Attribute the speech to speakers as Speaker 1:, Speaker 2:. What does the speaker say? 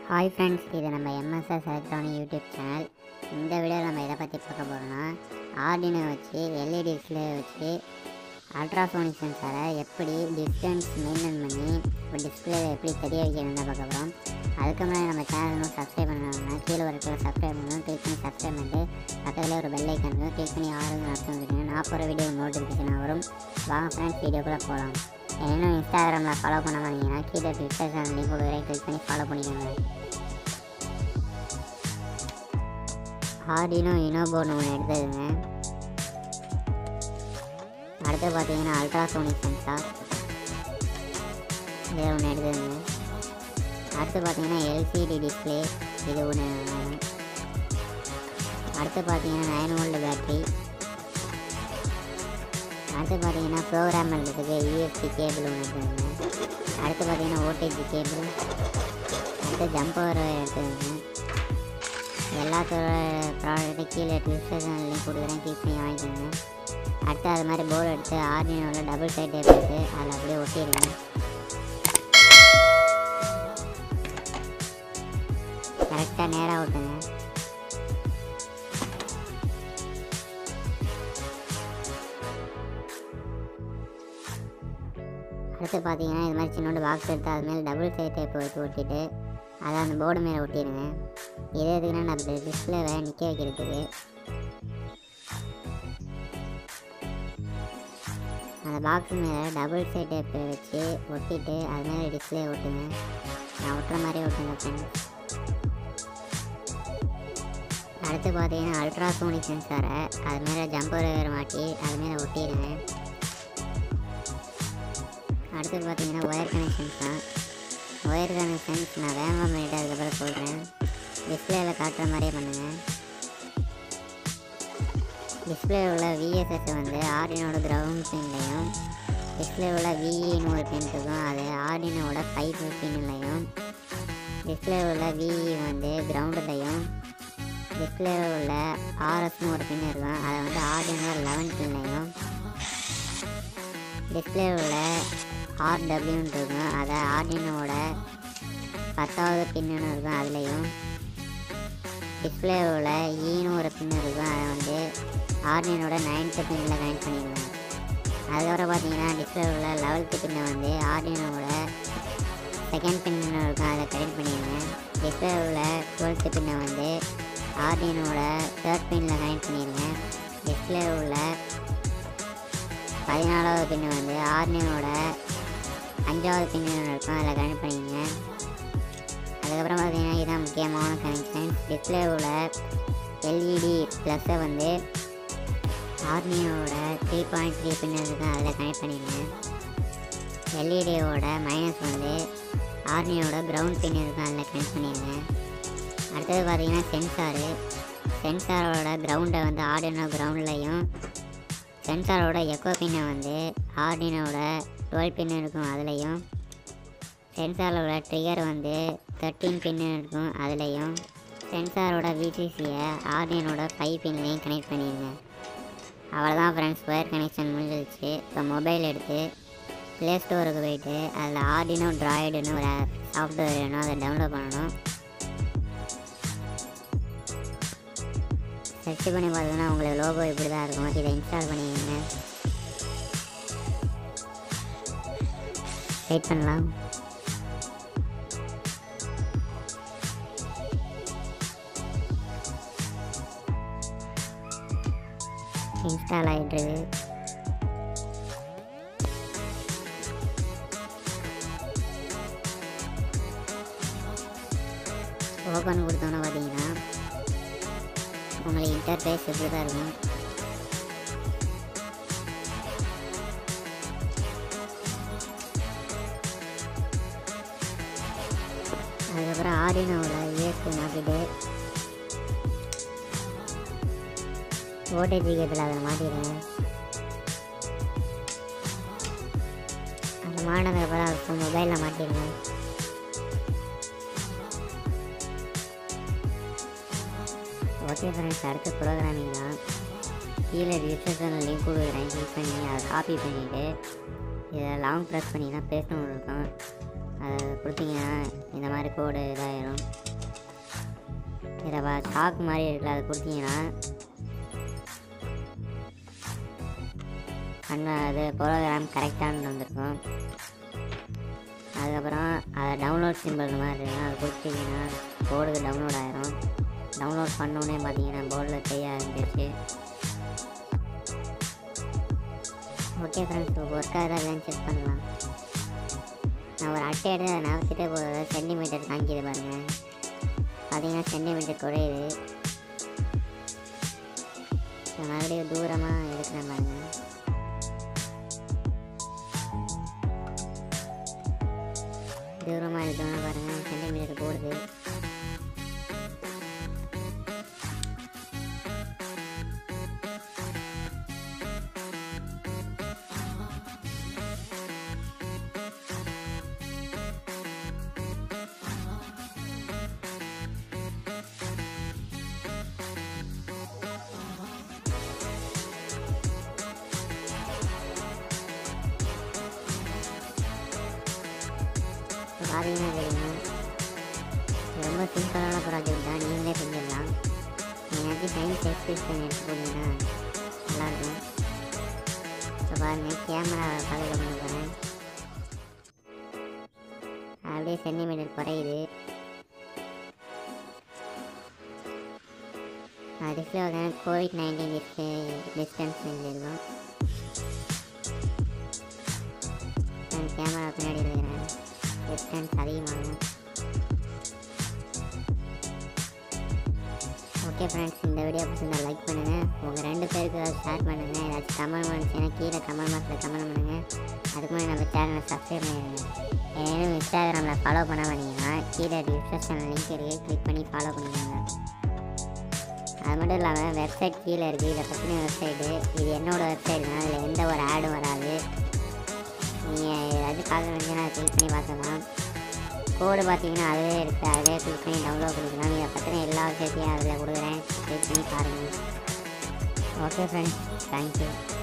Speaker 1: hi friends இது நம்ம MSS electronic YouTube channel இந்த வீடியோவில் நம்ம எதை பற்றி பார்க்க போகிறோம்னா ஆர்டினோ வச்சு எல்இடி டிஸ்பிளே வச்சு அல்ட்ராசோனிக் சென்சாரை எப்படி டிஸ்டன்ஸ் மெயின்டைன் பண்ணி ஒரு டிஸ்பிளே எப்படி தெரிய வைக்கணும்னு தான் பார்க்க போகிறோம் அதுக்கு முன்னாடி நம்ம சேனல் இன்னும் சப்ஸ்கிரைப் பண்ணணும்னா கீழே ஒரு சப்ஸ்கிரைப் பண்ணணும் கிளிக் பண்ணி சப்ஸ்கிரைப் பண்ணிட்டு பக்கத்தில் ஒரு பெல் ஐக்கன் இருக்கும் கிளிக் பண்ணி ஆறுங்க அர்த்தம் இருக்குங்க நான் போகிற வீடியோ நோட்டிஃபிகேஷன் வரும் வாங்க ஃப்ரெண்ட்ஸ் வீடியோக்குள்ளே போகலாம் இன்னும் இன்ஸ்டாகிராமில் ஃபாலோ பண்ண மாட்டீங்கன்னா கீழே டிஸ்கிரிப்ஷன் லிங்க் கொடுக்குறேன் கிளிக் பண்ணி ஃபாலோ பண்ணிக்கோங்க ஆர்டினோ இனோபோர்னு ஒன்று எடுத்ததுங்க அடுத்து பார்த்தீங்கன்னா அல்ட்ராசோனிக் சென்சார் இது ஒன்று எடுத்ததுங்க அடுத்து பார்த்தீங்கன்னா எல்சிடி டிஸ்பிளே இது ஒன்று அடுத்து பார்த்தீங்கன்னா நைன் வோல்ட் பேட்டரி அடுத்து பார்த்தீங்கன்னா ப்ரோக்ராம் பண்ணுறதுக்கு யூஎஸ்பி கேபிள் ஒன்று இருக்குதுங்க அடுத்து பார்த்தீங்கன்னா ஓடிஜி கேபிள் அடுத்து ஜம்பர் இருக்குதுங்க எல்லாத்தோட ப்ராடக்ட்டு கீழே டிஸ்கிரிப்ஷன் லிங்க் கொடுக்குறேன் கிளிக் பண்ணி வாங்கிக்கோங்க அடுத்து அது மாதிரி போர்டு எடுத்து ஆர்டினோவில் டபுள் சைட் டேப் எடுத்து அதில் அப்படியே ஒட்டிடுங்க கரெக்டாக நேராக ஓட்டுங்க அடுத்து பார்த்தீங்கன்னா இது மாதிரி சின்னோண்டு பாக்ஸ் எடுத்து அது மேலே டபுள் சைட் டேப் வச்சு ஒட்டிட்டு அதை அந்த போர்டு மேலே ஒட்டிடுங்க இது எதுக்குன்னா நம்ம டிஸ்பிளேவை நிற்க வைக்கிறதுக்கு அந்த பாக்ஸ் மேலே டபுள் சைட் டேப் வச்சு ஒட்டிட்டு அது மேலே டிஸ்பிளே ஒட்டுங்க நான் ஒட்டுற மாதிரி ஒட்டுங்க ஃப்ரெண்ட்ஸ் அடுத்து பார்த்தீங்கன்னா அல்ட்ராசோனிக் சென்சாரை அது மேலே ஜம்பர் மாட்டி அது மேலே ஒட்டிடுங்க அடுத்து பார்த்தீங்கன்னா ஒயர் கனெக்ஷன்ஸ் தான் ஒயர் கனெக்ஷன்ஸ் நான் வேகமாக பண்ணிட்டு அதுக்கப்புறம் சொல்கிறேன் டிஸ்பிளேயில் காட்டுற மாதிரியே பண்ணுங்கள் டிஸ்பிளே உள்ள விஎஸ்எஸ் வந்து ஆர்டினோட கிரவுண்ட் பின்லையும் டிஸ்பிளே உள்ள விஇன்னு ஒரு பின் இருக்கும் அது ஆர்டினோட ஃபைவ் பின்லையும் டிஸ்பிளே உள்ள விஇ வந்து கிரவுண்டுலையும் டிஸ்பிளே உள்ள ஆர்எஸ்னு ஒரு பின் இருக்கும் அதை வந்து ஆர்டினோட லெவன் பின்லையும் டிஸ்பிளே உள்ள ஆர்டபிள்யூன்னு இருக்கும் அதை ஆர்டினோட பத்தாவது பின்னு இருக்கும் அதுலேயும் டிஸ்பிளே உள்ள ஈன்னு ஒரு பின் இருக்கும் அதை வந்து ஆர்டினோட நைன்த்து பின்னில் கனெக்ட் பண்ணிடுவேன் அதுக்கப்புறம் பார்த்தீங்கன்னா டிஸ்பிளே உள்ள லெவல்த்து பின்னை வந்து ஆர்டினோட செகண்ட் பின்னு இருக்கும் அதை கனெக்ட் பண்ணிடுவேன் டிஸ்பிளே உள்ள டுவெல்த்து பின்னை வந்து ஆர்டினோட தேர்ட் பின்னில் கனெக்ட் பண்ணிடுவேன் டிஸ்பிளே உள்ள பதினாலாவது பின்னு வந்து ஆர்டினோட அஞ்சாவது பின்னு இருக்கும் அதில் கனெக்ட் பண்ணிடுங்க அதுக்கப்புறம் பார்த்தீங்கன்னா இதுதான் முக்கியமான கனெக்ஷன் டிஸ்பிளேவோட எல்இடி ப்ளஸ்ஸை வந்து ஆர்னியோட த்ரீ பாயிண்ட் த்ரீ பின் இருக்கும் அதில் கனெக்ட் பண்ணிடுங்க எல்இடியோட மைனஸ் வந்து ஆர்னியோட கிரவுண்ட் பின் இருக்கும் அதில் கனெக்ட் பண்ணிடுங்க அடுத்தது பார்த்தீங்கன்னா சென்சாரு சென்சாரோட கிரவுண்டை வந்து ஆர்டினோ கிரவுண்ட்லையும் சென்சாரோட எக்கோ பின்னை வந்து ஆர்டினோட டுவெல் பின் இருக்கும் அதுலேயும் சென்சாரோட ட்ரிகர் வந்து தேர்ட்டீன் பின்னு இருக்கும் அதுலேயும் சென்சாரோட விசிசியை ஆர்டினோட ஃபைவ் பின்லையும் கனெக்ட் பண்ணிடுங்க அவ்வளோதான் ஃப்ரெண்ட்ஸ் ஒயர் கனெக்ஷன் முடிஞ்சிருச்சு இப்போ மொபைல் எடுத்து ப்ளே ஸ்டோருக்கு போயிட்டு அதில் ஆர்டினோ ட்ராய்டுன்னு ஒரு சாஃப்ட்வேர் வேணும் அதை டவுன்லோட் பண்ணணும் சர்ச் பண்ணி பார்த்தீங்கன்னா உங்களுக்கு லோகோ இப்படி தான் இருக்கும் இதை இன்ஸ்டால் பண்ணிக்கோங்க வெயிட் பண்ணலாம் இன்ஸ்டால் ஆகிட்டுருக்கு ஓப்பன் கொடுத்தோன்னே பார்த்தீங்கன்னா உங்களுக்கு இன்டர்ஃபேஸ் இப்படி தான் இருக்கும் அதுக்கப்புறம் ஆடினோவில் யூஎஸ்பி மாற்றிட்டு ஓடிஜி கேபிள் அதை மாட்டிடுங்க அதை மாட்டினதுக்கப்புறம் அதுக்கு மொபைலில் மாட்டிடுங்க ஓகே ஃப்ரெண்ட்ஸ் அடுத்த ப்ரோக்ராமிங் தான் கீழே டிஸ்கிரிப்ஷனில் லிங்க் கொடுக்குறேன் கிளிக் பண்ணி அதை காப்பி பண்ணிவிட்டு இதை லாங் ப்ரெஸ் பண்ணி தான் பேசணும் இருக்கும் அதை கொடுத்தீங்கன்னா இந்த மாதிரி கோடு இதாயிரும் இதை பா ஸ்டாக் மாதிரி இருக்குல்ல அதை கொடுத்தீங்கன்னா அண்ணா அது ப்ரோக்ராம் கரெக்டானு வந்திருக்கும் அதுக்கப்புறம் அதை டவுன்லோட் சிம்பிள் மாதிரி இருக்கும் அதை கொடுத்தீங்கன்னா போர்டுக்கு டவுன்லோட் ஆயிரும் டவுன்லோட் பண்ணோடனே பார்த்தீங்கன்னா போர்டில் தெரிய ஆரம்பிச்சிருச்சு ஓகே ஃப்ரெண்ட்ஸ் ஒர்க் ஆகுதா இல்லைன்னு செக் பண்ணலாம் நான் ஒரு அட்டை எடுத்து அதை நகர்த்திட்டே போகிற சென்டிமீட்டர் காமிக்கிது பாருங்கள் பார்த்தீங்கன்னா சென்டிமீட்டர் குறையுது நான் மறுபடியும் தூரமாக எடுக்கிறேன் பாருங்கள் தூரமாக எடுத்தோம்னா பாருங்கள் சென்டிமீட்டர் போடுது இப்போ பார்த்தீங்கன்னா தெரியும் இது ரொம்ப சிம்பிளான ப்ராஜெக்ட் தான் நீங்களே செஞ்சிடலாம் நீங்கள் சயின்ஸ் எக்ஸ்பிரஷன் எடுத்து போனீங்கன்னா நல்லாயிருக்கும் இப்போ பாருங்கள் கேமரா பக்கத்தில் கொண்டு போகிறேன் அப்படியே சென்டிமீட்டர் குறையுது டிஸ்பிளே வந்து கோவிட் நைன்டீன் டிஸ்பிளே டிஸ்டன்ஸ் இருக்கும் கேமரா பின்னாடி இருக்கிறேன் டிஸ்டன்ஸ் அதிகமாகும் ஓகே ஃப்ரெண்ட்ஸ் இந்த வீடியோ பிடிச்சிருந்தா லைக் பண்ணுங்கள் உங்கள் ரெண்டு பேருக்கு ஏதாவது ஷேர் பண்ணுங்கள் ஏதாச்சும் கமெண்ட் பண்ணுச்சுன்னா கீழே கமெண்ட் பாக்ஸில் கமெண்ட் பண்ணுங்கள் அதுக்கு முன்னாடி நம்ம சேனலை சப்ஸ்கிரைப் பண்ணிடுங்க ஏன்னா இன்ஸ்டாகிராமில் ஃபாலோ பண்ண வந்தீங்கன்னா கீழே டிஸ்கிரிப்ஷன் லிங்க் இருக்குது கிளிக் பண்ணி ஃபாலோ பண்ணிக்கோங்க அது மட்டும் இல்லாமல் வெப்சைட் கீழே இருக்குது இதை பற்றின வெப்சைட்டு இது என்னோடய வெப்சைட் தான் அதில் எந்த ஒரு ஆடும் வராது நீங்கள் ஏதாச்சும் பார்க்க வேண்டியதுன்னா கிளிக் பண்ணி பார்க்கலாம் கோடு பார்த்தீங்கன்னா அதிலே இருக்குது அதிலே கிளிக் பண்ணி டவுன்லோட் பண்ணிக்கலாம் இதை பற்றின எல்லா விஷயத்தையும் அதில் கொடுக்குறேன் கிளிக் பண்ணி பாருங்கள் ஓகே ஃப்ரெண்ட்ஸ் தேங்க்யூ